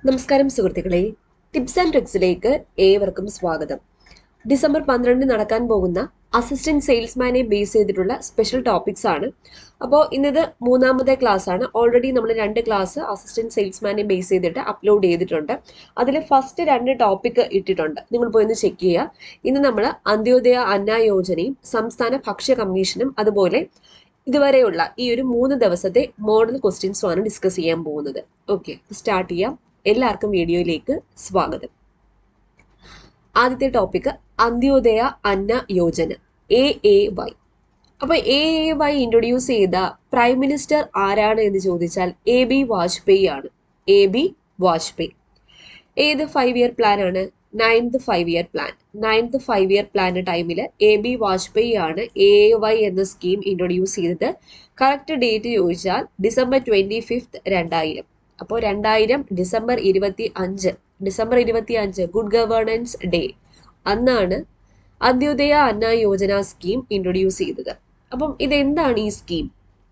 നമസ്കാരം സുഹൃത്തുക്കളെ tips and ട്രിക്സിലേക്ക് ഏവർക്കും സ്വാഗതം ഡിസംബർ പന്ത്രണ്ടിന് നടക്കാൻ പോകുന്ന അസിസ്റ്റന്റ് സെയിൽസ്മാനെ ബേസ് ചെയ്തിട്ടുള്ള സ്പെഷ്യൽ ടോപ്പിക്സ് ആണ് അപ്പോൾ ഇന്നത് മൂന്നാമത്തെ ക്ലാസ് ആണ് ഓൾറെഡി നമ്മൾ രണ്ട് ക്ലാസ് അസിസ്റ്റന്റ് സെയിൽസ്മാനെ ബേസ് ചെയ്തിട്ട് അപ്ലോഡ് ചെയ്തിട്ടുണ്ട് അതിൽ ഫസ്റ്റ് രണ്ട് ടോപ്പിക് ഇട്ടിട്ടുണ്ട് നിങ്ങൾ പോയി ഒന്ന് ചെക്ക് ചെയ്യുക ഇന്ന് നമ്മൾ അന്ത്യോദയ അന്ന യോജനയും സംസ്ഥാന ഭക്ഷ്യ കമ്മീഷനും അതുപോലെ ഇതുവരെയുള്ള ഈ ഒരു മൂന്ന് ദിവസത്തെ മോഡൽ ക്വസ്റ്റ്യൻസും ആണ് ഡിസ്കസ് ചെയ്യാൻ പോകുന്നത് ഓക്കെ സ്റ്റാർട്ട് ചെയ്യാം എല്ലാവർക്കും വീഡിയോയിലേക്ക് സ്വാഗതം ആദ്യത്തെ topic Antyodaya Anna Yojana A A Y അപ്പൊ എ എ വൈ ഇൻട്രൊഡ്യൂസ് ചെയ്ത പ്രൈം മിനിസ്റ്റർ ആരാണ് എന്ന് ചോദിച്ചാൽ എ ബി വാജ്പേയി ആണ് എ ബി വാജ്പേയി ഏത് ഫൈവ് ഇയർ പ്ലാൻ ആണ് ninth five year plan ninth five year plan ടൈമിൽ എ ബി വാജ്പേയി ആണ് എ വൈ എന്ന സ്കീം ഇൻട്രൊഡ്യൂസ് ചെയ്തത് കറക്റ്റ് ഡേറ്റ് ചോദിച്ചാൽ ഡിസംബർ ട്വന്റി ഫിഫ്ത്ത് രണ്ടായിരം അപ്പോൾ രണ്ടായിരം ഡിസംബർ ഇരുപത്തി അഞ്ച് ഡിസംബർ ഇരുപത്തി അഞ്ച് ഗുഡ് ഗവേണൻസ് ഡേ അന്നാണ് അന്ത്യോദയ അന്ന യോജന സ്കീം ഇൻട്രൊഡ്യൂസ് ചെയ്തത് അപ്പം ഇതെന്താണ് ഈ സ്കീം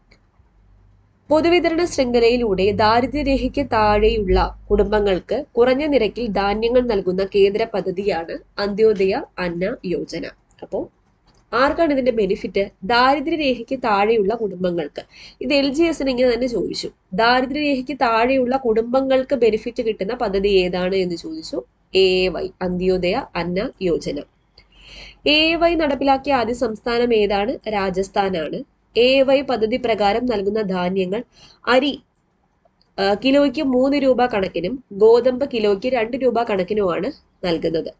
പൊതുവിതരണ ശൃംഖലയിലൂടെ ദാരിദ്ര്യരേഖയ്ക്ക് താഴെയുള്ള കുടുംബങ്ങൾക്ക് കുറഞ്ഞ നിരക്കിൽ ധാന്യങ്ങൾ നൽകുന്ന കേന്ദ്ര പദ്ധതിയാണ് അന്ത്യോദയ അന്ന യോജന അപ്പോൾ ആർക്കാണ് ഇതിന്റെ ബെനിഫിറ്റ് ദാരിദ്ര്യരേഖയ്ക്ക് താഴെയുള്ള കുടുംബങ്ങൾക്ക് ഇത് എൽ ജി എസിന് ഇങ്ങനെ തന്നെ ചോദിച്ചു ദാരിദ്ര്യരേഖയ്ക്ക് താഴെയുള്ള കുടുംബങ്ങൾക്ക് ബെനിഫിറ്റ് കിട്ടുന്ന പദ്ധതി ഏതാണ് എന്ന് ചോദിച്ചു A Y Antyodaya Anna Yojana A Y നടപ്പിലാക്കിയ ആദ്യ സംസ്ഥാനം ഏതാണ് രാജസ്ഥാനാണ് എ വൈ പദ്ധതി പ്രകാരം നൽകുന്ന ധാന്യങ്ങൾ അരി ആ, കിലോയ്ക്ക് മൂന്ന് രൂപ കണക്കിനും ഗോതമ്പ് കിലോയ്ക്ക് രണ്ട് രൂപ കണക്കിനുമാണ് നൽകുന്നത്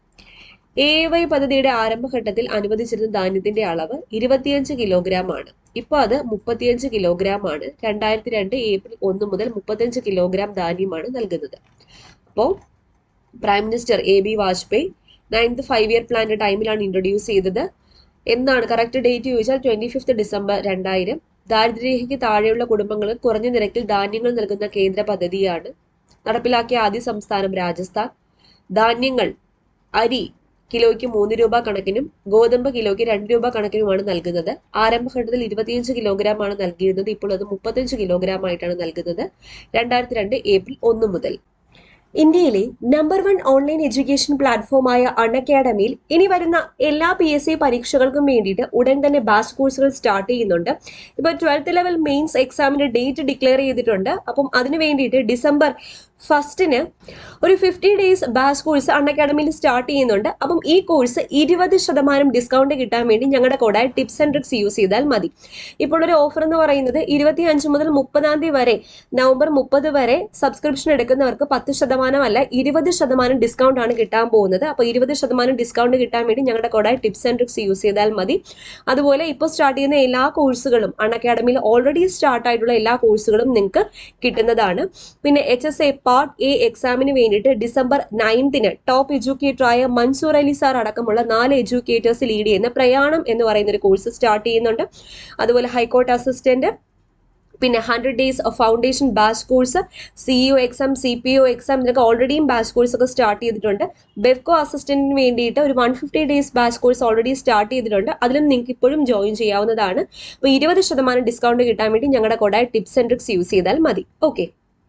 എ വൈ പദ്ധതിയുടെ ആരംഭഘട്ടത്തിൽ അനുവദിച്ചിരുന്ന ധാന്യത്തിന്റെ അളവ് ഇരുപത്തിയഞ്ച് കിലോഗ്രാം ആണ് ഇപ്പോൾ അത് മുപ്പത്തിയഞ്ച് കിലോഗ്രാം ആണ് രണ്ടായിരത്തി രണ്ട് ഏപ്രിൽ ഒന്ന് മുതൽ മുപ്പത്തിയഞ്ച് കിലോഗ്രാം ധാന്യമാണ് നൽകുന്നത് അപ്പോൾ prime minister A B Vajpayee ninth five year പ്ലാന്റെ ടൈമിലാണ് ഇൻട്രൊഡ്യൂസ് ചെയ്തത് എന്നാണ് കറക്റ്റ് ഡേറ്റ് ചോദിച്ചാൽ ട്വന്റി ഫിഫ്ത്ത് ഡിസംബർ രണ്ടായിരം ദാരിദ്ര്യരേഖയ്ക്ക് താഴെയുള്ള കുടുംബങ്ങൾക്ക് കുറഞ്ഞ നിരക്കിൽ ധാന്യങ്ങൾ നൽകുന്ന കേന്ദ്ര പദ്ധതിയാണ് നടപ്പിലാക്കിയ ആദ്യ സംസ്ഥാനം രാജസ്ഥാൻ ധാന്യങ്ങൾ അരി കിലോയ്ക്ക് മൂന്ന് രൂപ കണക്കിനും ഗോതമ്പ് കിലോയ്ക്ക് രണ്ട് രൂപ കണക്കിനുമാണ് നൽകുന്നത് ആരംഭഘട്ടത്തിൽ ഇരുപത്തിയഞ്ച് കിലോഗ്രാം ആണ് നൽകിയിരുന്നത് ഇപ്പോൾ അത് മുപ്പത്തഞ്ച് കിലോഗ്രാം ആയിട്ടാണ് നൽകുന്നത് രണ്ടായിരത്തി രണ്ട് ഏപ്രിൽ ഒന്ന് മുതൽ ഇന്ത്യയിലെ നമ്പർ വൺ ഓൺലൈൻ എഡ്യൂക്കേഷൻ പ്ലാറ്റ്ഫോമായ അൺ അക്കാഡമിയിൽ ഇനി വരുന്ന എല്ലാ പി എസ് സി പരീക്ഷകൾക്കും വേണ്ടിയിട്ട് ഉടൻ തന്നെ ബാച്ച് കോഴ്സുകൾ സ്റ്റാർട്ട് ചെയ്യുന്നുണ്ട് ഇപ്പോൾ ട്വൽത്ത് ലെവൽ മെയിൻസ് എക്സാമിന്റെ ഡേറ്റ് ഡിക്ലെയർ ചെയ്തിട്ടുണ്ട് അപ്പം അതിന് വേണ്ടിയിട്ട് ഡിസംബർ ഫസ്റ്റിന് ഒരു ഫിഫ്റ്റി ഡേയ്സ് ബാച്ച് കോഴ്സ് അൺ അക്കാഡമിയിൽ സ്റ്റാർട്ട് ചെയ്യുന്നുണ്ട് അപ്പം ഈ കോഴ്സ് ഇരുപത് ശതമാനം ഡിസ്കൗണ്ട് കിട്ടാൻ വേണ്ടി ഞങ്ങളുടെ കോഡായ ടിപ്സ് ആൻഡ് ട്രിക്സ് യൂസ് ചെയ്താൽ മതി ഇപ്പോൾ ഒരു ഓഫർ എന്ന് പറയുന്നത് ഇരുപത്തി അഞ്ച് മുതൽ മുപ്പതാം തീയതി വരെ നവംബർ മുപ്പത് വരെ സബ്സ്ക്രിപ്ഷൻ എടുക്കുന്നവർക്ക് പത്ത് ശതമാനം അല്ല ഇരുപത് ശതമാനം ഡിസ്കൗണ്ട് ആണ് കിട്ടാൻ പോകുന്നത് അപ്പോൾ ഇരുപത് ശതമാനം ഡിസ്കൗണ്ട് കിട്ടാൻ വേണ്ടി ഞങ്ങളുടെ കോഡായ ടിപ്സ് ആൻഡ് ട്രിക്സ് യൂസ് ചെയ്താൽ മതി അതുപോലെ ഇപ്പോൾ സ്റ്റാർട്ട് ചെയ്യുന്ന എല്ലാ കോഴ്സുകളും അൺ അക്കാഡമിയിൽ ഓൾറെഡി സ്റ്റാർട്ട് ആയിട്ടുള്ള എല്ലാ കോഴ്സുകളും നിങ്ങൾക്ക് കിട്ടുന്നതാണ് പിന്നെ H S A part A എക്സാമിന് വേണ്ടിയിട്ട് ഡിസംബർ നയൻത്തിന് ടോപ്പ് എഡ്യൂക്കേറ്ററായ മൻസൂർ അലി സാർ അടക്കമുള്ള നാല് എഡ്യൂക്കേറ്റേഴ്സ് ലീഡ് ചെയ്യുന്ന പ്രയാണം എന്ന് പറയുന്ന ഒരു കോഴ്സ് സ്റ്റാർട്ട് ചെയ്യുന്നുണ്ട് അതുപോലെ ഹൈക്കോർട്ട് അസിസ്റ്റന്റ് പിന്നെ hundred days foundation batch course C U exam C P O exam ഇതിനൊക്കെ ഓൾറെഡിയും ബാച്ച് കോഴ്സ് ഒക്കെ സ്റ്റാർട്ട് ചെയ്തിട്ടുണ്ട് ബെഫ്കോ അസിസ്റ്റന്റിന് വേണ്ടിയിട്ട് ഒരു one fifty days batch course already start ചെയ്തിട്ടുണ്ട് അതിലും നിങ്ങൾക്ക് ഇപ്പോഴും ജോയിൻ ചെയ്യാവുന്നതാണ് അപ്പോൾ ഇരുപത് ശതമാനം ഡിസ്കൗണ്ട് കിട്ടാൻ വേണ്ടി ഞങ്ങളുടെ കൊടായ ടിപ്സ് ആൻഡ് ട്രിക്സ് യൂസ് ചെയ്താൽ മതി ഓക്കെ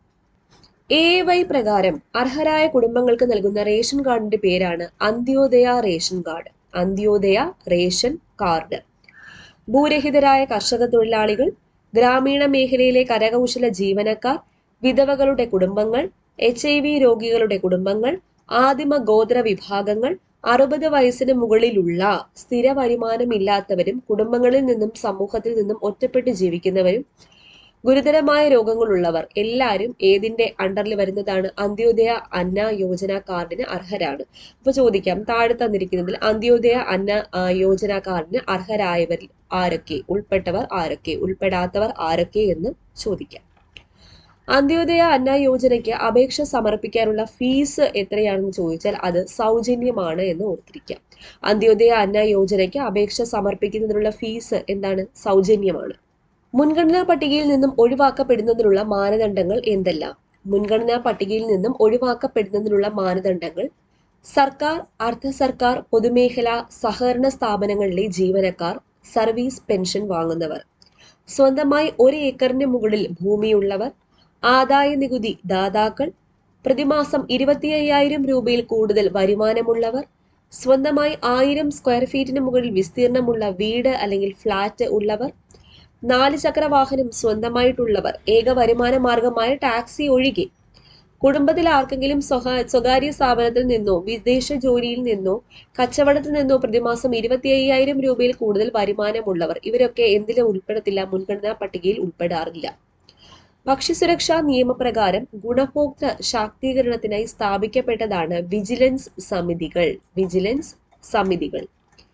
എ വൈ പ്രകാരം അർഹരായ കുടുംബങ്ങൾക്ക് നൽകുന്ന റേഷൻ കാർഡിന്റെ പേരാണ് Antyodaya ration card Antyodaya ration card ഭൂരഹിതരായ കർഷക തൊഴിലാളികൾ ഗ്രാമീണ മേഖലയിലെ കരകൗശല ജീവനക്കാർ വിധവകളുടെ കുടുംബങ്ങൾ എച്ച് ഐ വി രോഗികളുടെ കുടുംബങ്ങൾ ആദിമ ഗോത്ര വിഭാഗങ്ങൾ അറുപത് വയസ്സിന് മുകളിലുള്ള സ്ഥിര വരുമാനമില്ലാത്തവരും കുടുംബങ്ങളിൽ നിന്നും സമൂഹത്തിൽ നിന്നും ഒറ്റപ്പെട്ട് ജീവിക്കുന്നവരും ഗുരുതരമായ രോഗങ്ങളുള്ളവർ എല്ലാവരും ഏതിന്റെ അണ്ടറിൽ വരുന്നതാണ് അന്ത്യോദയ അന്ന യോജന കാർഡിന് അർഹരാണ് അപ്പൊ ചോദിക്കാം താഴെ തന്നിരിക്കുന്നതിൽ അന്ത്യോദയ അന്ന ആ, യോജന കാർഡിന് അർഹരായവരിൽ ആരൊക്കെ ഉൾപ്പെട്ടവർ ആരൊക്കെ ഉൾപ്പെടാത്തവർ ആരൊക്കെ എന്ന് ചോദിക്കാം അന്ത്യോദയ അന്ന യോജനയ്ക്ക് അപേക്ഷ സമർപ്പിക്കാനുള്ള ഫീസ് എത്രയാണെന്ന് ചോദിച്ചാൽ അത് സൗജന്യമാണ് എന്ന് ഓർത്തിരിക്കാം അന്ത്യോദയ അന്ന യോജനയ്ക്ക് അപേക്ഷ സമർപ്പിക്കുന്നതിനുള്ള ഫീസ് എന്താണ് സൗജന്യമാണ് മുൻഗണനാ പട്ടികയിൽ നിന്നും ഒഴിവാക്കപ്പെടുന്നതിനുള്ള മാനദണ്ഡങ്ങൾ എന്തെല്ലാം മുൻഗണനാ പട്ടികയിൽ നിന്നും ഒഴിവാക്കപ്പെടുന്നതിനുള്ള മാനദണ്ഡങ്ങൾ സർക്കാർ അർദ്ധ സർക്കാർ പൊതുമേഖല സഹകരണ സ്ഥാപനങ്ങളിലെ ജീവനക്കാർ സർവീസ് പെൻഷൻ വാങ്ങുന്നവർ സ്വന്തമായി ഒരു ഏക്കറിന് മുകളിൽ ഭൂമിയുള്ളവർ ആദായ നികുതി ദാതാക്കൾ പ്രതിമാസം ഇരുപത്തി അയ്യായിരം രൂപയിൽ കൂടുതൽ വരുമാനമുള്ളവർ സ്വന്തമായി ആയിരം സ്ക്വയർ ഫീറ്റിന് മുകളിൽ വിസ്തീർണമുള്ള വീട് അല്ലെങ്കിൽ ഫ്ലാറ്റ് ഉള്ളവർ നാല് ചക്ര വാഹനം സ്വന്തമായിട്ടുള്ളവർ ഏക വരുമാന മാർഗമായ ടാക്സി ഒഴികെ കുടുംബത്തിൽ ആർക്കെങ്കിലും സ്വകാ സ്വകാര്യ സ്ഥാപനത്തിൽ നിന്നോ വിദേശ ജോലിയിൽ നിന്നോ കച്ചവടത്തിൽ നിന്നോ പ്രതിമാസം ഇരുപത്തി അയ്യായിരം രൂപയിൽ കൂടുതൽ വരുമാനമുള്ളവർ ഇവരൊക്കെ എന്തിലും ഉൾപ്പെടത്തില്ല മുൻഗണനാ പട്ടികയിൽ ഉൾപ്പെടാറില്ല ഭക്ഷ്യസുരക്ഷാ നിയമപ്രകാരം ഗുണഭോക്തൃ ശാക്തീകരണത്തിനായി സ്ഥാപിക്കപ്പെട്ടതാണ് വിജിലൻസ് സമിതികൾ വിജിലൻസ് സമിതികൾ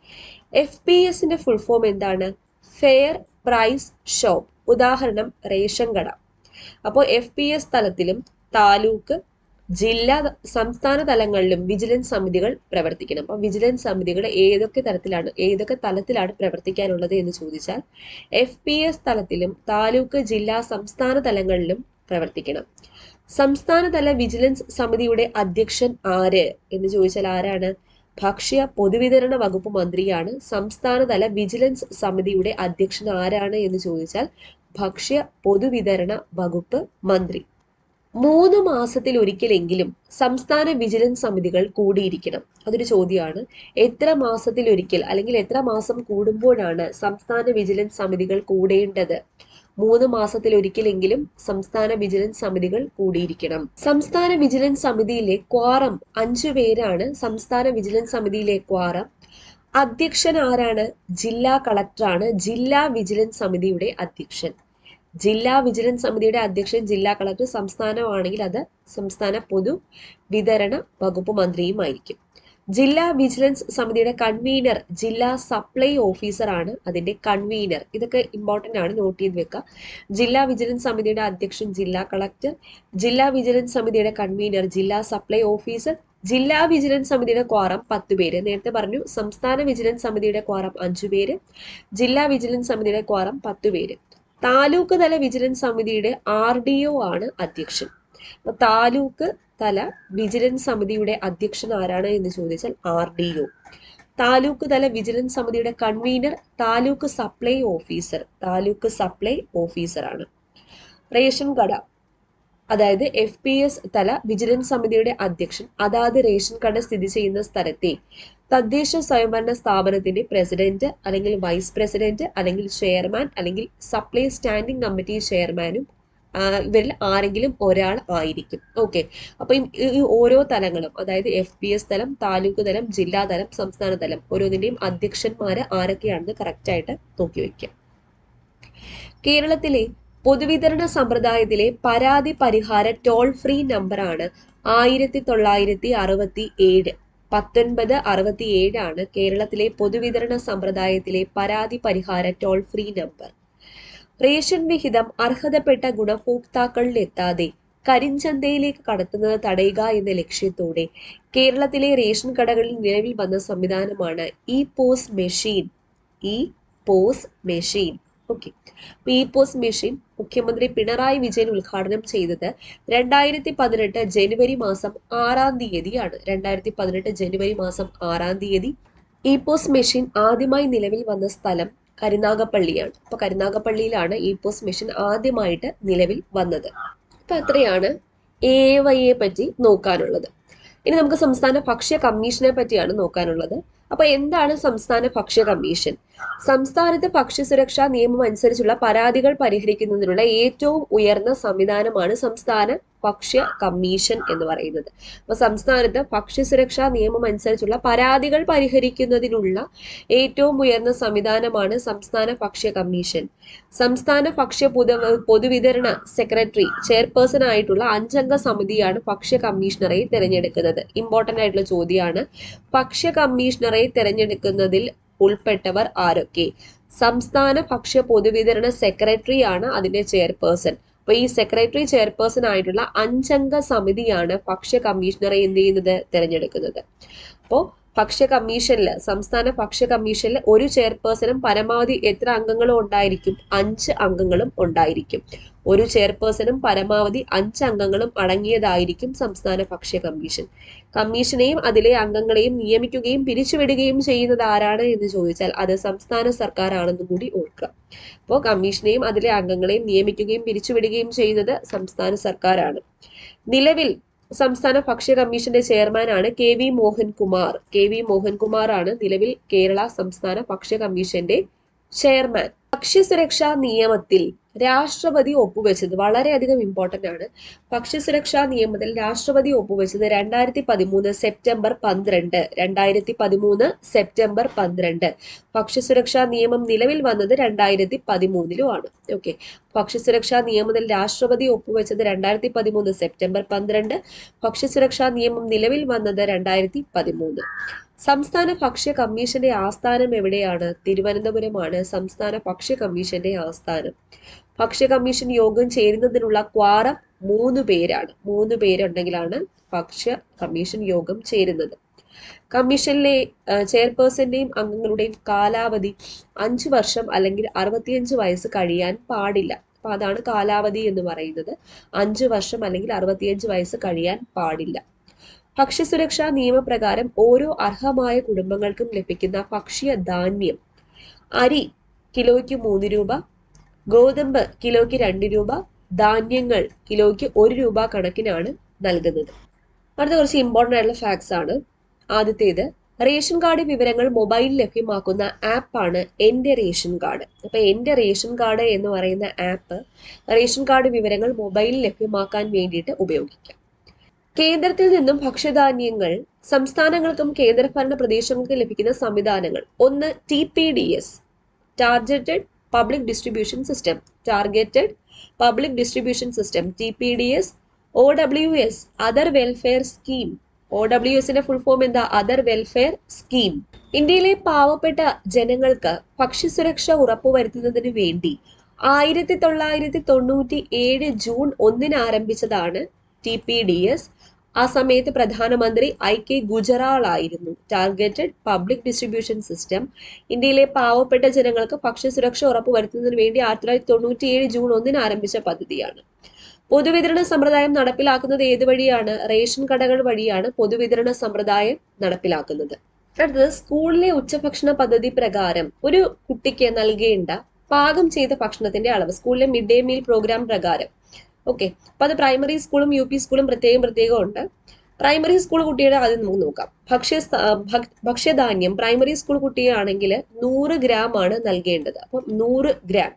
എഫ് പി എസിന്റെ ഫുൾ ഫോം എന്താണ് ഫെയർ പ്രൈസ് ഷോപ്പ് ഉദാഹരണം റേഷൻ കട അപ്പോൾ എഫ് പി എസ് തലത്തിലും താലൂക്ക് ജില്ലാ സംസ്ഥാന തലങ്ങളിലും വിജിലൻസ് സമിതികൾ പ്രവർത്തിക്കണം അപ്പോൾ വിജിലൻസ് സമിതികൾ ഏതൊക്കെ തരത്തിലാണ് ഏതൊക്കെ തലത്തിലാണ് പ്രവർത്തിക്കാനുള്ളത് എന്ന് ചോദിച്ചാൽ എഫ് പി എസ് തലത്തിലും താലൂക്ക് ജില്ലാ സംസ്ഥാന തലങ്ങളിലും പ്രവർത്തിക്കണം സംസ്ഥാനതല വിജിലൻസ് സമിതിയുടെ അധ്യക്ഷൻ ആര് എന്ന് ചോദിച്ചാൽ ആരാണ് ഭക്ഷ്യ പൊതുവിതരണ വകുപ്പ് മന്ത്രിയാണ് സംസ്ഥാനതല വിജിലൻസ് സമിതിയുടെ അധ്യക്ഷൻ ആരാണ് എന്ന് ചോദിച്ചാൽ ഭക്ഷ്യ പൊതുവിതരണ വകുപ്പ് മന്ത്രി മൂന്ന് മാസത്തിൽ ഒരിക്കലെങ്കിലും സംസ്ഥാന വിജിലൻസ് സമിതികൾ കൂടിയിരിക്കണം അതൊരു ചോദ്യമാണ് എത്ര മാസത്തിൽ ഒരിക്കൽ അല്ലെങ്കിൽ എത്ര മാസം കൂടുമ്പോഴാണ് സംസ്ഥാന വിജിലൻസ് സമിതികൾ കൂടേണ്ടത് മൂന്ന് മാസത്തിൽ ഒരിക്കലെങ്കിലും സംസ്ഥാന വിജിലൻസ് സമിതികൾ കൂടിയിരിക്കണം സംസ്ഥാന വിജിലൻസ് സമിതിയിലെ ക്വാറം അഞ്ചു പേരാണ് സംസ്ഥാന വിജിലൻസ് സമിതിയിലെ ക്വാറം അധ്യക്ഷൻ ആരാണ് ജില്ലാ കളക്ടറാണ് ജില്ലാ വിജിലൻസ് സമിതിയുടെ അധ്യക്ഷൻ ജില്ലാ വിജിലൻസ് സമിതിയുടെ അധ്യക്ഷൻ ജില്ലാ കളക്ടർ സംസ്ഥാനമാണെങ്കിൽ അത് സംസ്ഥാന പൊതു വിതരണ വകുപ്പ് മന്ത്രിയുമായിരിക്കും ജില്ലാ വിജിലൻസ് സമിതിയുടെ കൺവീനർ ജില്ലാ സപ്ലൈ ഓഫീസർ ആണ് അതിന്റെ കൺവീനർ ഇതൊക്കെ ഇമ്പോർട്ടന്റ് ആണ് നോട്ട് ചെയ്ത് വെക്കുക ജില്ലാ വിജിലൻസ് സമിതിയുടെ അധ്യക്ഷൻ ജില്ലാ കളക്ടർ ജില്ലാ വിജിലൻസ് സമിതിയുടെ കൺവീനർ ജില്ലാ സപ്ലൈ ഓഫീസർ ജില്ലാ വിജിലൻസ് സമിതിയുടെ ക്വാറം പത്ത് പേര് നേരത്തെ പറഞ്ഞു സംസ്ഥാന വിജിലൻസ് സമിതിയുടെ ക്വാറം അഞ്ചു പേര് ജില്ലാ വിജിലൻസ് സമിതിയുടെ ക്വാറം പത്ത് പേര് താലൂക്ക് തല വിജിലൻസ് സമിതിയുടെ ആർ ഡി ഒ ആണ് അധ്യക്ഷൻ അപ്പൊ താലൂക്ക് തല വിജിലൻസ് സമിതിയുടെ അധ്യക്ഷൻ ആരാണ് എന്ന് ചോദിച്ചാൽ ആർ ഡി ഒ താലൂക്ക് തല വിജിലൻസ് സമിതിയുടെ convener taluk supply officer taluk supply ഓഫീസറാണ് റേഷൻ കട അതായത് എഫ് പി എസ് തല വിജിലൻസ് സമിതിയുടെ അധ്യക്ഷൻ അതാത് റേഷൻ കട സ്ഥിതി ചെയ്യുന്ന സ്ഥലത്തെ തദ്ദേശ സ്വയംഭരണ സ്ഥാപനത്തിന്റെ പ്രസിഡന്റ് അല്ലെങ്കിൽ വൈസ് പ്രസിഡന്റ് അല്ലെങ്കിൽ ചെയർമാൻ അല്ലെങ്കിൽ സപ്ലൈ സ്റ്റാൻഡിംഗ് കമ്മിറ്റി ചെയർമാനും ആ, ഇവരിൽ ആരെങ്കിലും ഒരാൾ ആയിരിക്കും ഓക്കെ അപ്പൊ ഈ ഈ ഓരോ തലങ്ങളും അതായത് എഫ് പി എസ് തലം താലൂക്ക് തലം ജില്ലാ തലം സംസ്ഥാന തലം ഓരോന്നിന്റെയും അധ്യക്ഷന്മാര് ആരൊക്കെയാണെന്ന് കറക്റ്റ് ആയിട്ട് നോക്കി വെക്കുക കേരളത്തിലെ പൊതുവിതരണ സമ്പ്രദായത്തിലെ പരാതി പരിഹാര ടോൾ ഫ്രീ നമ്പറാണ് ആയിരത്തി തൊള്ളായിരത്തി അറുപത്തി ഏഴ് പത്തൊൻപത് അറുപത്തി ഏഴാണ് കേരളത്തിലെ പൊതുവിതരണ സമ്പ്രദായത്തിലെ പരാതി പരിഹാര ടോൾ ഫ്രീ നമ്പർ റേഷൻ വിഹിതം അർഹതപ്പെട്ട ഗുണഭോക്താക്കളിൽ എത്താതെ കരിഞ്ചന്തയിലേക്ക് കടത്തുന്നത് തടയുക എന്ന ലക്ഷ്യത്തോടെ കേരളത്തിലെ റേഷൻ കടകളിൽ നിലവിൽ വന്ന സംവിധാനമാണ് E POS machine E POS machine okay അപ്പൊ ഇ പോസ് മെഷീൻ മുഖ്യമന്ത്രി പിണറായി വിജയൻ ഉദ്ഘാടനം ചെയ്തത് രണ്ടായിരത്തി പതിനെട്ട് ജനുവരി മാസം ആറാം തീയതിയാണ് രണ്ടായിരത്തി പതിനെട്ട് ജനുവരി മാസം ആറാം തീയതി ഇ പോസ് മെഷീൻ ആദ്യമായി നിലവിൽ വന്ന സ്ഥലം കരുനാഗപ്പള്ളിയാണ് അപ്പൊ കരുനാഗപ്പള്ളിയിലാണ് ഇ പോസ് മെഷീൻ ആദ്യമായിട്ട് നിലവിൽ വന്നത് അപ്പൊ അത്രയാണ് എ വൈയെ പറ്റി നോക്കാനുള്ളത് ഇനി നമുക്ക് സംസ്ഥാന ഭക്ഷ്യ കമ്മീഷനെ പറ്റിയാണ് നോക്കാനുള്ളത് അപ്പൊ എന്താണ് സംസ്ഥാന ഭക്ഷ്യ കമ്മീഷൻ സംസ്ഥാനത്ത് ഭക്ഷ്യസുരക്ഷാ നിയമം അനുസരിച്ചുള്ള പരാതികൾ പരിഹരിക്കുന്നതിനുള്ള ഏറ്റവും ഉയർന്ന സംവിധാനമാണ് സംസ്ഥാന ഭക്ഷ്യ കമ്മീഷൻ എന്ന് പറയുന്നത് അപ്പൊ സംസ്ഥാനത്ത് ഭക്ഷ്യസുരക്ഷാ നിയമം അനുസരിച്ചുള്ള പരാതികൾ പരിഹരിക്കുന്നതിനുള്ള ഏറ്റവും ഉയർന്ന സംവിധാനമാണ് സംസ്ഥാന ഭക്ഷ്യ കമ്മീഷൻ സംസ്ഥാന ഭക്ഷ്യ പൊതു പൊതുവിതരണ സെക്രട്ടറി ചെയർപേഴ്സൺ ആയിട്ടുള്ള അഞ്ചംഗ സമിതിയാണ് ഭക്ഷ്യ കമ്മീഷണറെ തിരഞ്ഞെടുക്കുന്നത് ഇമ്പോർട്ടന്റ് ആയിട്ടുള്ള ചോദ്യമാണ് ഭക്ഷ്യ കമ്മീഷണറെ തിരഞ്ഞെടുക്കുന്നതിൽ ഉൾപ്പെട്ടവർ ആരൊക്കെ സംസ്ഥാന ഭക്ഷ്യ പൊതുവിതരണ സെക്രട്ടറി ആണ് അതിന്റെ ചെയർപേഴ്സൺ അപ്പൊ ഈ സെക്രട്ടറി ചെയർപേഴ്സൺ ആയിട്ടുള്ള അഞ്ചംഗ സമിതിയാണ് ഭക്ഷ്യ കമ്മീഷണറെ എന്ത് ചെയ്യുന്നത് തിരഞ്ഞെടുക്കുന്നത് അപ്പോൾ ഭക്ഷ്യ കമ്മീഷനിൽ സംസ്ഥാന ഭക്ഷ്യ കമ്മീഷനിൽ ഒരു ചെയർപേഴ്സണും പരമാവധി എത്ര അംഗങ്ങളും ഉണ്ടായിരിക്കും അഞ്ച് അംഗങ്ങളും ഉണ്ടായിരിക്കും ഒരു ചെയർപേഴ്സണും പരമാവധി അഞ്ച് അംഗങ്ങളും അടങ്ങിയതായിരിക്കും സംസ്ഥാന ഭക്ഷ്യ കമ്മീഷൻ കമ്മീഷനെയും അതിലെ അംഗങ്ങളെയും നിയമിക്കുകയും പിരിച്ചുവിടുകയും ചെയ്യുന്നത് ആരാണ് എന്ന് ചോദിച്ചാൽ അത് സംസ്ഥാന സർക്കാർ ആണെന്നും കൂടി ഓർക്കുക അപ്പോൾ കമ്മീഷനെയും അതിലെ അംഗങ്ങളെയും നിയമിക്കുകയും പിരിച്ചുവിടുകയും ചെയ്യുന്നത് സംസ്ഥാന സർക്കാരാണ് നിലവിൽ സംസ്ഥാന ഭക്ഷ്യ കമ്മീഷന്റെ ചെയർമാനാണ് K V Mohankumar K V മോഹൻകുമാറാണ് നിലവിൽ കേരള സംസ്ഥാന ഭക്ഷ്യ കമ്മീഷന്റെ ചെയർമാൻ ഭക്ഷ്യസുരക്ഷാ നിയമത്തിൽ രാഷ്ട്രപതി ഒപ്പുവെച്ചത് വളരെയധികം ഇമ്പോർട്ടന്റ് ആണ് ഭക്ഷ്യസുരക്ഷാ നിയമത്തിൽ രാഷ്ട്രപതി ഒപ്പുവെച്ചത് രണ്ടായിരത്തി പതിമൂന്ന് സെപ്റ്റംബർ പന്ത്രണ്ട് രണ്ടായിരത്തി പതിമൂന്ന് സെപ്റ്റംബർ പന്ത്രണ്ട് ഭക്ഷ്യസുരക്ഷാ നിയമം നിലവിൽ വന്നത് രണ്ടായിരത്തി പതിമൂന്നിലുമാണ് ഓക്കെ ഭക്ഷ്യസുരക്ഷാ നിയമത്തിൽ രാഷ്ട്രപതി ഒപ്പുവെച്ചത് രണ്ടായിരത്തി പതിമൂന്ന് സെപ്റ്റംബർ പന്ത്രണ്ട് ഭക്ഷ്യസുരക്ഷാ നിയമം നിലവിൽ വന്നത് രണ്ടായിരത്തി പതിമൂന്ന് സംസ്ഥാന ഭക്ഷ്യ കമ്മീഷന്റെ ആസ്ഥാനം എവിടെയാണ് തിരുവനന്തപുരമാണ് സംസ്ഥാന ഭക്ഷ്യ കമ്മീഷന്റെ ആസ്ഥാനം ഭക്ഷ്യ കമ്മീഷൻ യോഗം ചേരുന്നതിനുള്ള ക്വാറം മൂന്ന് പേരാണ് മൂന്ന് പേരുണ്ടെങ്കിലാണ് ഭക്ഷ്യ കമ്മീഷൻ യോഗം ചേരുന്നത് കമ്മീഷനിലെ ചെയർപേഴ്സന്റെയും അംഗങ്ങളുടെയും കാലാവധി അഞ്ചു വർഷം അല്ലെങ്കിൽ അറുപത്തിയഞ്ച് വയസ്സ് കഴിയാൻ പാടില്ല അപ്പൊ അതാണ് കാലാവധി എന്ന് പറയുന്നത് അഞ്ചു വർഷം അല്ലെങ്കിൽ അറുപത്തിയഞ്ച് വയസ്സ് കഴിയാൻ പാടില്ല ഭക്ഷ്യസുരക്ഷാ നിയമപ്രകാരം ഓരോ അർഹമായ കുടുംബങ്ങൾക്കും ലഭിക്കുന്ന ഭക്ഷ്യ ധാന്യം അരി കിലോയ്ക്ക് മൂന്ന് രൂപ ഗോതമ്പ് കിലോയ്ക്ക് രണ്ട് രൂപ ധാന്യങ്ങൾ കിലോയ്ക്ക് ഒരു രൂപ കണക്കിനാണ് നൽകുന്നത് അടുത്ത കുറച്ച് ഇമ്പോർട്ടൻ്റ് ആയിട്ടുള്ള ഫാക്ട്സ് ആണ് ആദ്യത്തേത് റേഷൻ കാർഡ് വിവരങ്ങൾ മൊബൈലിൽ ലഭ്യമാക്കുന്ന ആപ്പാണ് എൻ്റെ റേഷൻ കാർഡ് അപ്പൊ എൻ്റെ റേഷൻ കാർഡ് എന്ന് പറയുന്ന ആപ്പ് റേഷൻ കാർഡ് വിവരങ്ങൾ മൊബൈലിൽ ലഭ്യമാക്കാൻ വേണ്ടിയിട്ട് ഉപയോഗിക്കാം കേന്ദ്രത്തിൽ നിന്നും ഭക്ഷ്യധാന്യങ്ങൾ സംസ്ഥാനങ്ങൾക്കും കേന്ദ്രഭരണ പ്രദേശങ്ങൾക്കും ലഭിക്കുന്ന സംവിധാനങ്ങൾ ഒന്ന് T P D S targeted public distribution system targeted public distribution system T P D S O W S other welfare scheme O W എസിന്റെ ഫുൾ ഫോം എന്താ അതർ വെൽഫെയർ സ്കീം ഇന്ത്യയിലെ പാവപ്പെട്ട ജനങ്ങൾക്ക് ഭക്ഷ്യസുരക്ഷ ഉറപ്പുവരുത്തുന്നതിന് വേണ്ടി ആയിരത്തി തൊള്ളായിരത്തി തൊണ്ണൂറ്റി ഏഴ് ജൂൺ ഒന്നിന് ആരംഭിച്ചതാണ് ടി പി ഡി എസ് ആ സമയത്ത് പ്രധാനമന്ത്രി ഐ കെ ഗുജറാൾ ആയിരുന്നു ടാർഗറ്റഡ് പബ്ലിക് ഡിസ്ട്രിബ്യൂഷൻ സിസ്റ്റം ഇന്ത്യയിലെ പാവപ്പെട്ട ജനങ്ങൾക്ക് ഭക്ഷ്യസുരക്ഷ ഉറപ്പുവരുത്തുന്നതിന് വേണ്ടി ആയിരത്തി തൊള്ളായിരത്തി തൊണ്ണൂറ്റി ഏഴ് ജൂൺ ഒന്നിന് ആരംഭിച്ച പദ്ധതിയാണ് പൊതുവിതരണ സമ്പ്രദായം നടപ്പിലാക്കുന്നത് ഏത് വഴിയാണ് റേഷൻ കടകൾ വഴിയാണ് പൊതുവിതരണ സമ്പ്രദായം നടപ്പിലാക്കുന്നത് അടുത്തത് സ്കൂളിലെ ഉച്ചഭക്ഷണ പദ്ധതി പ്രകാരം ഒരു കുട്ടിക്ക് നൽകേണ്ട പാകം ചെയ്ത ഭക്ഷണത്തിന്റെ അളവ് സ്കൂളിലെ മിഡ് ഡേ മീൽ പ്രോഗ്രാം പ്രകാരം ഓക്കെ അപ്പൊ അത് പ്രൈമറി സ്കൂളും യു പി സ്കൂളും പ്രത്യേകം പ്രത്യേകം ഉണ്ട് പ്രൈമറി സ്കൂൾ കുട്ടിയുടെ ആദ്യം നമുക്ക് നോക്കാം ഭക്ഷ്യ ഭക്ഷ്യധാന്യം പ്രൈമറി സ്കൂൾ കുട്ടിയാണെങ്കിൽ നൂറ് ഗ്രാം ആണ് നൽകേണ്ടത് അപ്പം നൂറ് ഗ്രാം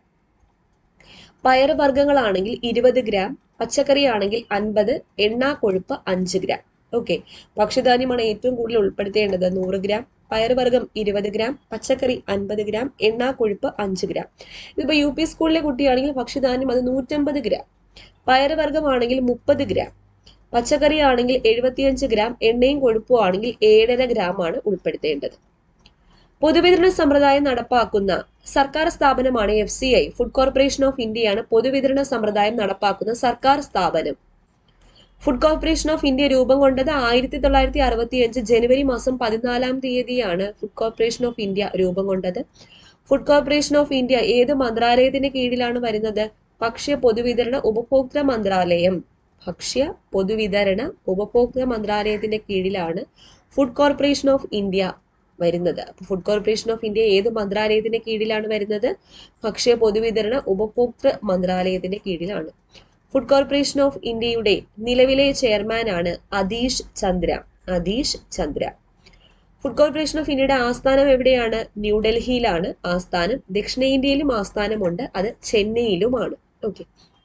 പയറുവർഗ്ഗങ്ങളാണെങ്കിൽ ഇരുപത് ഗ്രാം പച്ചക്കറി ആണെങ്കിൽ അൻപത് എണ്ണ കൊഴുപ്പ് അഞ്ച് ഗ്രാം ഓക്കെ ഭക്ഷ്യധാന്യമാണ് ഏറ്റവും കൂടുതൽ ഉൾപ്പെടുത്തേണ്ടത് നൂറ് ഗ്രാം പയറുവർഗ്ഗം ഇരുപത് ഗ്രാം പച്ചക്കറി അൻപത് ഗ്രാം എണ്ണ കൊഴുപ്പ് അഞ്ച് ഗ്രാം ഇതിപ്പോ യു പി സ്കൂളിലെ കുട്ടിയാണെങ്കിൽ ഭക്ഷ്യധാന്യം അത് നൂറ്റമ്പത് ഗ്രാം പയറുവർഗ്ഗമാണെങ്കിൽ മുപ്പത് ഗ്രാം പച്ചക്കറി ആണെങ്കിൽ എഴുപത്തിയഞ്ച് ഗ്രാം എണ്ണയും കൊഴുപ്പും ആണെങ്കിൽ ഏഴര ഗ്രാം ആണ് ഉൾപ്പെടുത്തേണ്ടത് പൊതുവിതരണ സമ്പ്രദായം നടപ്പാക്കുന്ന സർക്കാർ സ്ഥാപനമാണ് F C I food corporation of ഇന്ത്യയാണ് പൊതുവിതരണ സമ്പ്രദായം നടപ്പാക്കുന്ന സർക്കാർ സ്ഥാപനം ഫുഡ് കോർപ്പറേഷൻ ഓഫ് ഇന്ത്യ രൂപം കൊണ്ടത് ആയിരത്തി തൊള്ളായിരത്തി അറുപത്തി അഞ്ച് ജനുവരി മാസം പതിനാലാം തീയതിയാണ് ഫുഡ് കോർപ്പറേഷൻ ഓഫ് ഇന്ത്യ രൂപം കൊണ്ടത് ഫുഡ് കോർപ്പറേഷൻ ഓഫ് ഇന്ത്യ ഏത് മന്ത്രാലയത്തിന്റെ കീഴിലാണ് വരുന്നത് ഭക്ഷ്യ പൊതുവിതരണ ഉപഭോക്തൃ മന്ത്രാലയം ഭക്ഷ്യ പൊതുവിതരണ ഉപഭോക്തൃ മന്ത്രാലയത്തിന്റെ കീഴിലാണ് ഫുഡ് കോർപ്പറേഷൻ ഓഫ് ഇന്ത്യ വരുന്നത് അപ്പൊ ഫുഡ് കോർപ്പറേഷൻ ഓഫ് ഇന്ത്യ ഏത് മന്ത്രാലയത്തിന്റെ കീഴിലാണ് വരുന്നത് ഭക്ഷ്യ പൊതുവിതരണ ഉപഭോക്തൃ മന്ത്രാലയത്തിന്റെ കീഴിലാണ് ഫുഡ് കോർപ്പറേഷൻ ഓഫ് ഇന്ത്യയുടെ നിലവിലെ ചെയർമാനാണ് Atish Chandra Atish Chandra food corporation of ഇന്ത്യയുടെ ആസ്ഥാനം എവിടെയാണ് ന്യൂഡൽഹിയിലാണ് ആസ്ഥാനം ദക്ഷിണേന്ത്യയിലും ആസ്ഥാനമുണ്ട് അത് ചെന്നൈയിലുമാണ് okay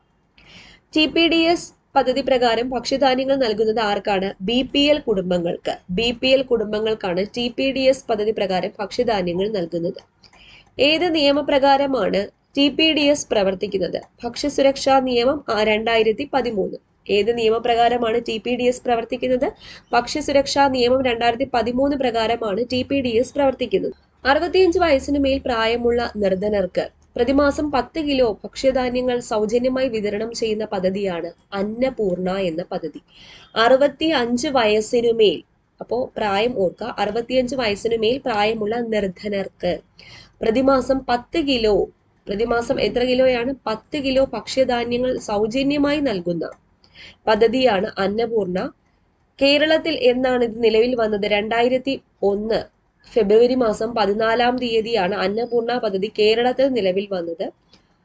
T P D S പദ്ധതി പ്രകാരം ഭക്ഷ്യധാന്യങ്ങൾ നൽകുന്നത് ആർക്കാണ് ബി പി എൽ കുടുംബങ്ങൾക്ക് ബി പി എൽ കുടുംബങ്ങൾക്കാണ് ടി പി ഡി എസ് പദ്ധതി പ്രകാരം ഭക്ഷ്യധാന്യങ്ങൾ നൽകുന്നത് ഏത് നിയമപ്രകാരമാണ് ടി പി ഡി എസ് പ്രവർത്തിക്കുന്നത് ഭക്ഷ്യസുരക്ഷാ നിയമം രണ്ടായിരത്തി പതിമൂന്ന് ഏത് നിയമപ്രകാരമാണ് ടി പി ഡി എസ് പ്രവർത്തിക്കുന്നത് ഭക്ഷ്യസുരക്ഷാ നിയമം രണ്ടായിരത്തി പതിമൂന്ന് പ്രകാരമാണ് ടി പി ഡി എസ് പ്രവർത്തിക്കുന്നത് അറുപത്തിയഞ്ച് വയസ്സിന് മേൽ പ്രായമുള്ള നിർധനർക്ക് പ്രതിമാസം പത്ത് കിലോ ഭക്ഷ്യധാന്യങ്ങൾ സൗജന്യമായി വിതരണം ചെയ്യുന്ന പദ്ധതിയാണ് അന്നപൂർണ എന്ന പദ്ധതി അറുപത്തി അഞ്ച് വയസ്സിനു മേൽ അപ്പോ പ്രായം ഓർക്കുക അറുപത്തിയഞ്ച് വയസ്സിനു മേൽ പ്രായമുള്ള നിർധനർക്ക് പ്രതിമാസം പത്ത് കിലോ പ്രതിമാസം എത്ര കിലോയാണ് പത്ത് കിലോ ഭക്ഷ്യധാന്യങ്ങൾ സൗജന്യമായി നൽകുന്ന പദ്ധതിയാണ് അന്നപൂർണ കേരളത്തിൽ എന്നാണ് ഇത് നിലവിൽ വന്നത് രണ്ടായിരത്തി ഒന്ന് ഫെബ്രുവരി മാസം പതിനാലാം തീയതിയാണ് അന്നപൂർണ പദ്ധതി കേരളത്തിൽ നിലവിൽ വന്നത്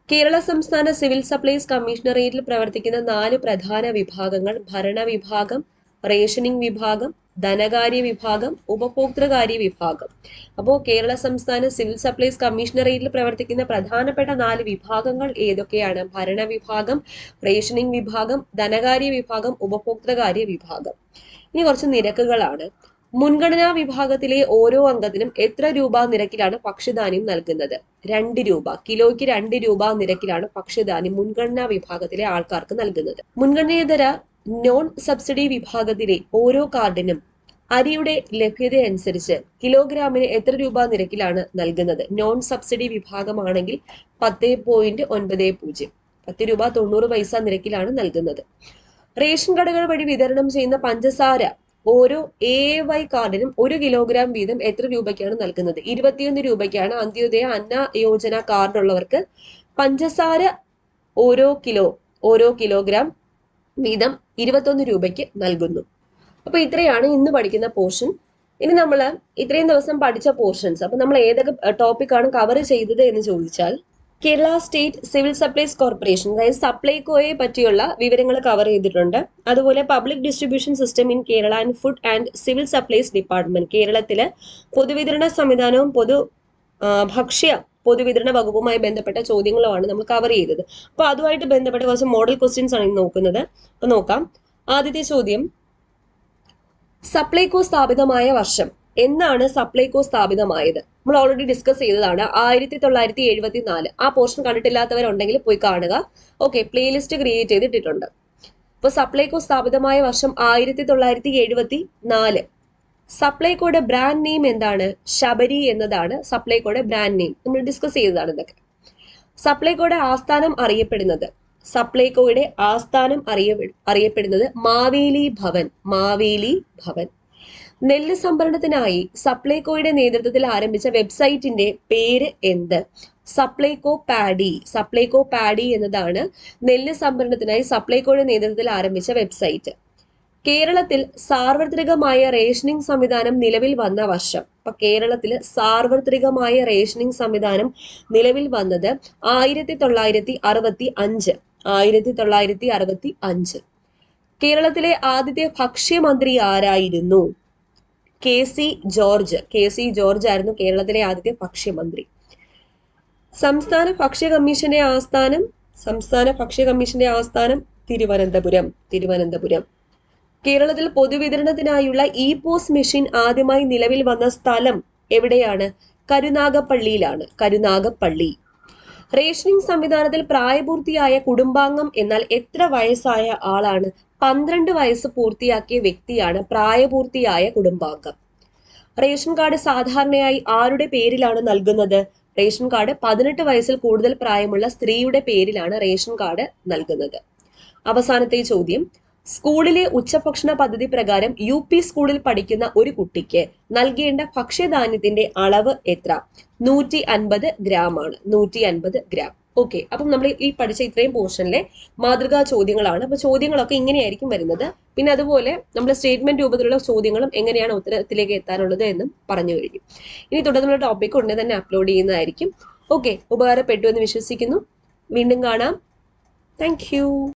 കേരള സംസ്ഥാന സിവിൽ സപ്ലൈസ് കമ്മീഷണറേറ്റിൽ പ്രവർത്തിക്കുന്ന നാല് പ്രധാന വിഭാഗങ്ങൾ ഭരണ വിഭാഗം റേഷനിംഗ് വിഭാഗം ധനകാര്യ വിഭാഗം ഉപഭോക്തൃകാര്യ വിഭാഗം അപ്പോൾ കേരള സംസ്ഥാന സിവിൽ സപ്ലൈസ് കമ്മീഷണറേറ്റിൽ പ്രവർത്തിക്കുന്ന പ്രധാനപ്പെട്ട നാല് വിഭാഗങ്ങൾ ഏതൊക്കെയാണ് ഭരണ വിഭാഗം റേഷനിംഗ് വിഭാഗം ധനകാര്യ വിഭാഗം ഉപഭോക്തൃകാര്യ വിഭാഗം ഇനി കുറച്ച് നിരക്കുകളാണ് മുൻഗണനാ വിഭാഗത്തിലെ ഓരോ അംഗത്തിനും എത്ര രൂപ നിരക്കിലാണ് ഭക്ഷ്യധാന്യം നൽകുന്നത് രണ്ട് രൂപ കിലോയ്ക്ക് രണ്ട് രൂപ നിരക്കിലാണ് ഭക്ഷ്യധാന്യം മുൻഗണനാ വിഭാഗത്തിലെ ആൾക്കാർക്ക് നൽകുന്നത് മുൻഗണനേതര നോൺ സബ്സിഡി വിഭാഗത്തിലെ ഓരോ കാർഡിനും അരിയുടെ ലഭ്യത അനുസരിച്ച് കിലോഗ്രാമിന് എത്ര രൂപ നിരക്കിലാണ് നൽകുന്നത് നോൺ സബ്സിഡി വിഭാഗമാണെങ്കിൽ പത്ത് പോയിന്റ് ഒൻപത് പൂജ്യം പത്ത് രൂപ തൊണ്ണൂറ് പൈസ നിരക്കിലാണ് നൽകുന്നത് റേഷൻ കടകൾ വഴി വിതരണം ചെയ്യുന്ന പഞ്ചസാര ഓരോ എ വൈ കാർഡിനും ഒരു കിലോഗ്രാം വീതം എത്ര രൂപയ്ക്കാണ് നൽകുന്നത് ഇരുപത്തിയൊന്ന് രൂപയ്ക്കാണ് അന്ത്യോദയ അന്ന യോജന കാർഡുള്ളവർക്ക് പഞ്ചസാര ഓരോ കിലോ ഓരോ കിലോഗ്രാം വീതം ഇരുപത്തൊന്ന് രൂപയ്ക്ക് നൽകുന്നു അപ്പൊ ഇത്രയാണ് ഇന്ന് പഠിക്കുന്ന പോർഷൻ ഇനി നമ്മൾ ഇത്രയും ദിവസം പഠിച്ച പോർഷൻസ് അപ്പൊ നമ്മൾ ഏതൊക്കെ ടോപ്പിക്കാണ് കവർ ചെയ്തത് എന്ന് ചോദിച്ചാൽ Kerala state civil supplies corporation അതായത് സപ്ലൈകോയെ പറ്റിയുള്ള വിവരങ്ങൾ കവർ ചെയ്തിട്ടുണ്ട് അതുപോലെ public distribution system in Kerala and food and civil supplies department കേരളത്തിലെ പൊതുവിതരണ സംവിധാനവും പൊതു ആ, ഭക്ഷ്യ പൊതുവിതരണ വകുപ്പുമായി ബന്ധപ്പെട്ട ചോദ്യങ്ങളുമാണ് നമ്മൾ കവർ ചെയ്തത് അപ്പൊ അതുമായിട്ട് ബന്ധപ്പെട്ട കുറച്ച് മോഡൽ ക്വസ്റ്റ്യൻസ് ആണ് ഇന്ന് നോക്കുന്നത് അപ്പൊ നോക്കാം ആദ്യത്തെ ചോദ്യം സപ്ലൈകോ സ്ഥാപിതമായ വർഷം എന്നാണ് സപ്ലൈകോ സ്ഥാപിതമായത് നമ്മൾ ഓൾറെഡി ഡിസ്കസ് ചെയ്തതാണ് ആയിരത്തി തൊള്ളായിരത്തി എഴുപത്തി നാല് ആ പോർഷൻ കണ്ടിട്ടില്ലാത്തവരുണ്ടെങ്കിൽ പോയി കാണുക ഓക്കെ പ്ലേലിസ്റ്റ് ക്രിയേറ്റ് ചെയ്തിട്ടിട്ടുണ്ട് അപ്പോൾ സപ്ലൈകോ സ്ഥാപിതമായ വർഷം ആയിരത്തി തൊള്ളായിരത്തി എഴുപത്തി നാല് സപ്ലൈകോയുടെ ബ്രാൻഡ് നെയിം എന്താണ് ശബരി എന്നതാണ് സപ്ലൈകോയുടെ ബ്രാൻഡ് നെയിം നമ്മൾ ഡിസ്കസ് ചെയ്തതാണ് ഇതൊക്കെ സപ്ലൈകോയുടെ ആസ്ഥാനം അറിയപ്പെടുന്നത് സപ്ലൈകോയുടെ ആസ്ഥാനം അറിയ അറിയപ്പെടുന്നത് മാവേലി ഭവൻ മാവേലി ഭവൻ നെല്ല് സംഭരണത്തിനായി സപ്ലൈകോയുടെ നേതൃത്വത്തിൽ ആരംഭിച്ച വെബ്സൈറ്റിന്റെ പേര് എന്ത് സപ്ലൈകോ പാഡി സപ്ലൈകോ പാഡി എന്നതാണ് നെല്ല് സംഭരണത്തിനായി സപ്ലൈകോയുടെ നേതൃത്വത്തിൽ ആരംഭിച്ച വെബ്സൈറ്റ് കേരളത്തിൽ സാർവത്രികമായ റേഷനിംഗ് സംവിധാനം നിലവിൽ വന്ന വർഷം അപ്പൊ കേരളത്തിൽ സാർവത്രികമായ റേഷനിംഗ് സംവിധാനം നിലവിൽ വന്നത് ആയിരത്തി തൊള്ളായിരത്തി അറുപത്തി അഞ്ച് ആയിരത്തി തൊള്ളായിരത്തി അറുപത്തി അഞ്ച് കേരളത്തിലെ ആദ്യത്തെ ഭക്ഷ്യമന്ത്രി ആരായിരുന്നു K C George K C George ആയിരുന്നു കേരളത്തിലെ ആദ്യത്തെ ഭക്ഷ്യമന്ത്രി സംസ്ഥാന ഭക്ഷ്യ കമ്മീഷന്റെ ആസ്ഥാനം സംസ്ഥാന ഭക്ഷ്യ കമ്മീഷന്റെ ആസ്ഥാനം തിരുവനന്തപുരം തിരുവനന്തപുരം കേരളത്തിൽ പൊതുവിതരണത്തിനായുള്ള ഇ പോസ് മെഷീൻ ആദ്യമായി നിലവിൽ വന്ന സ്ഥലം എവിടെയാണ് കരുനാഗപ്പള്ളിയിലാണ് കരുനാഗപ്പള്ളി റേഷനിംഗ് സംവിധാനത്തിൽ പ്രായപൂർത്തിയായ കുടുംബാംഗം എന്നാൽ എത്ര വയസ്സായ ആളാണ് പന്ത്രണ്ട് വയസ്സ് പൂർത്തിയാക്കിയ വ്യക്തിയാണ് പ്രായപൂർത്തിയായ കുടുംബാംഗം റേഷൻ കാർഡ് സാധാരണയായി ആരുടെ പേരിലാണ് നൽകുന്നത് റേഷൻ കാർഡ് പതിനെട്ട് വയസ്സിൽ കൂടുതൽ പ്രായമുള്ള സ്ത്രീയുടെ പേരിലാണ് റേഷൻ കാർഡ് നൽകുന്നത് അവസാനത്തെ ചോദ്യം സ്കൂളിലെ ഉച്ചഭക്ഷണ പദ്ധതി പ്രകാരം യു പി സ്കൂളിൽ പഠിക്കുന്ന ഒരു കുട്ടിക്ക് നൽകേണ്ട ഭക്ഷ്യധാന്യത്തിന്റെ അളവ് എത്ര നൂറ്റി അൻപത് ഗ്രാം ആണ് നൂറ്റി അൻപത് ഗ്രാം ഓക്കെ അപ്പം നമ്മൾ ഈ പഠിച്ച ഇത്രയും പോർഷനിലെ മാതൃകാ ചോദ്യങ്ങളാണ് അപ്പൊ ചോദ്യങ്ങളൊക്കെ ഇങ്ങനെയായിരിക്കും വരുന്നത് പിന്നെ അതുപോലെ നമ്മൾ സ്റ്റേറ്റ്മെന്റ് രൂപത്തിലുള്ള ചോദ്യങ്ങളും എങ്ങനെയാണ് ഉത്തരത്തിലേക്ക് എത്താനുള്ളത് എന്നും പറഞ്ഞു കഴിഞ്ഞു ഇനി തുടർന്നുള്ള ടോപ്പിക് ഉടനെ തന്നെ അപ്ലോഡ് ചെയ്യുന്നതായിരിക്കും ഓക്കെ ഉപകാരപ്പെട്ടു എന്ന് വിശ്വസിക്കുന്നു വീണ്ടും കാണാം താങ്ക്